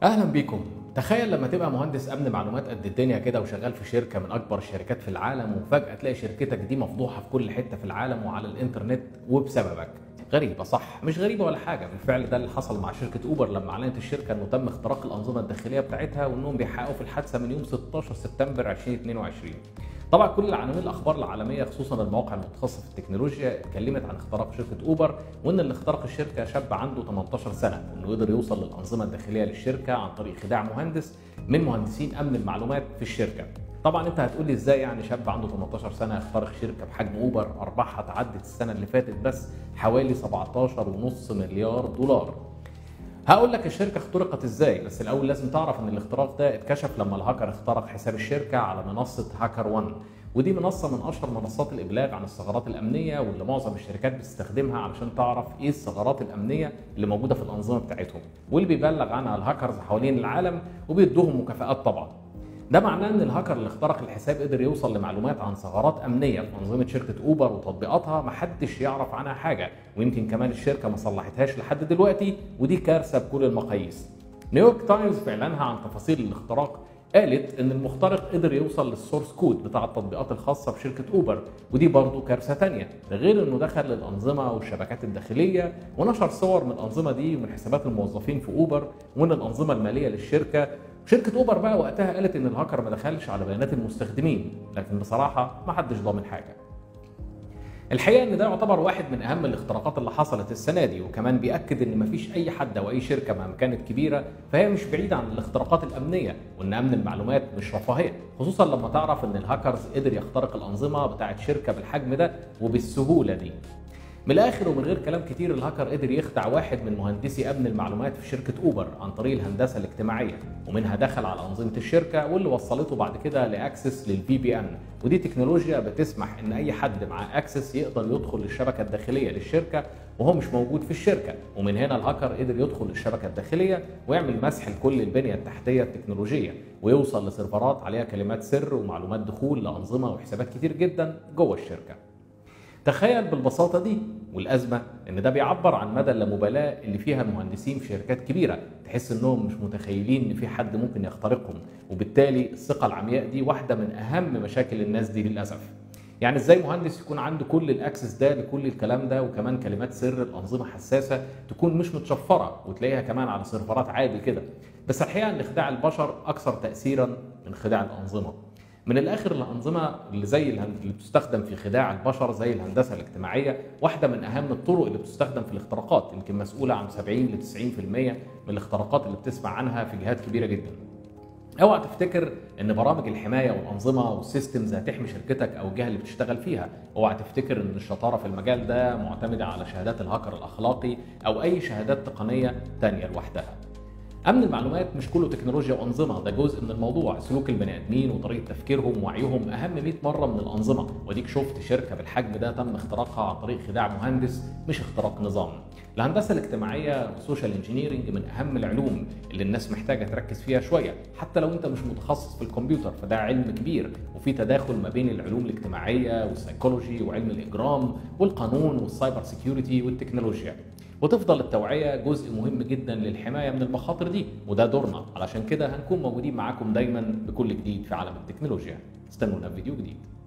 اهلا بيكم تخيل لما تبقى مهندس امن معلومات قد الدنيا كده وشغال في شركه من اكبر الشركات في العالم وفجاه تلاقي شركتك دي مفضوحه في كل حته في العالم وعلى الانترنت وبسببك غريبه صح مش غريبه ولا حاجه بالفعل ده اللي حصل مع شركه اوبر لما اعلنت الشركه انه تم اختراق الانظمه الداخليه بتاعتها وانهم بيحققوا في الحادثه من يوم 16 سبتمبر 2022 طبعا كل العناوين الاخبار العالميه خصوصا المواقع المتخصصه في التكنولوجيا اتكلمت عن اختراق شركه اوبر وان اللي اخترق الشركه شاب عنده 18 سنه وانه قدر يوصل للانظمه الداخليه للشركه عن طريق خداع مهندس من مهندسين امن المعلومات في الشركه طبعا انت هتقول لي ازاي يعني شاب عنده 18 سنه يخترق شركه بحجم اوبر ارباحها تعدت السنه اللي فاتت بس حوالي 17.5 مليار دولار هقول لك الشركه اخترقت ازاي بس الاول لازم تعرف ان الاختراق ده اتكشف لما الهاكر اخترق حساب الشركه على منصه هاكر 1 ودي منصه من اشهر منصات الابلاغ عن الثغرات الامنيه واللي معظم الشركات بتستخدمها علشان تعرف ايه الثغرات الامنيه اللي موجوده في الانظمه بتاعتهم واللي بيبلغ عنها الهاكرز حوالين العالم وبيدوهم مكافآت طبعا ده معناه ان الهاكر اللي اخترق الحساب قدر يوصل لمعلومات عن ثغرات امنيه في انظمه شركه اوبر وتطبيقاتها محدش يعرف عنها حاجه ويمكن كمان الشركه ما صلحتهاش لحد دلوقتي ودي كارثه بكل المقاييس نيويورك تايمز في اعلانها عن تفاصيل الاختراق قالت ان المخترق قدر يوصل للسورس كود بتاع التطبيقات الخاصه بشركه اوبر ودي برضه كارثه تانية ده غير انه دخل للانظمه والشبكات الداخليه ونشر صور من الانظمه دي ومن حسابات الموظفين في اوبر ومن الانظمه الماليه للشركه شركه اوبر بقى وقتها قالت ان الهاكر ما دخلش على بيانات المستخدمين لكن بصراحه ما حدش ضامن حاجه الحقيقه ان ده يعتبر واحد من اهم الاختراقات اللي حصلت السنه دي وكمان بياكد ان مفيش اي حد او اي شركه مهما كانت كبيره فهي مش بعيده عن الاختراقات الامنيه وان امن المعلومات مش رفاهيه خصوصا لما تعرف ان الهاكرز قدر يخترق الانظمه بتاعت شركه بالحجم ده وبالسهوله دي من الاخر ومن غير كلام كتير الهاكر قدر يخدع واحد من مهندسي امن المعلومات في شركه اوبر عن طريق الهندسه الاجتماعيه ومنها دخل على انظمه الشركه واللي وصلته بعد كده لاكسس للفي بي ان ودي تكنولوجيا بتسمح ان اي حد معاه اكسس يقدر يدخل للشبكه الداخليه للشركه وهو مش موجود في الشركه ومن هنا الهاكر قدر يدخل للشبكه الداخليه ويعمل مسح لكل البنيه التحتيه التكنولوجيه ويوصل لسيرفرات عليها كلمات سر ومعلومات دخول لانظمه وحسابات كتير جدا جوه الشركه تخيل بالبساطه دي والازمه ان ده بيعبر عن مدى اللامبالاه اللي فيها المهندسين في شركات كبيره تحس انهم مش متخيلين ان في حد ممكن يخترقهم وبالتالي الثقه العمياء دي واحده من اهم مشاكل الناس دي للاسف يعني ازاي مهندس يكون عنده كل الاكسس ده لكل الكلام ده وكمان كلمات سر الانظمه حساسه تكون مش متشفره وتلاقيها كمان على سيرفرات عادي كده بس الحقيقه ان خداع البشر اكثر تاثيرا من خداع الانظمه من الاخر الانظمه اللي زي اللي بتستخدم في خداع البشر زي الهندسه الاجتماعيه واحده من اهم الطرق اللي بتستخدم في الاختراقات يمكن مسؤوله عن 70 ل 90% من الاختراقات اللي بتسمع عنها في جهات كبيره جدا اوعى تفتكر ان برامج الحمايه والانظمه والسيستمز هتحمي شركتك او الجهه اللي بتشتغل فيها اوعى تفتكر ان الشطاره في المجال ده معتمده على شهادات الهاكر الاخلاقي او اي شهادات تقنيه تانية لوحدها امن المعلومات مش كله تكنولوجيا وانظمه ده جزء من الموضوع سلوك البني ادمين وطريقه تفكيرهم ووعيهم اهم 100 مره من الانظمه وديك شفت شركه بالحجم ده تم اختراقها عن طريق خداع مهندس مش اختراق نظام الهندسه الاجتماعيه والسوشيال انجينيرنج من اهم العلوم اللي الناس محتاجه تركز فيها شويه حتى لو انت مش متخصص في الكمبيوتر فده علم كبير وفي تداخل ما بين العلوم الاجتماعيه والسيكولوجي وعلم الاجرام والقانون والسايبر سيكيورتي والتكنولوجيا وتفضل التوعية جزء مهم جدا للحماية من المخاطر دي وده دورنا علشان كده هنكون موجودين معاكم دايما بكل جديد في عالم التكنولوجيا استنونا في فيديو جديد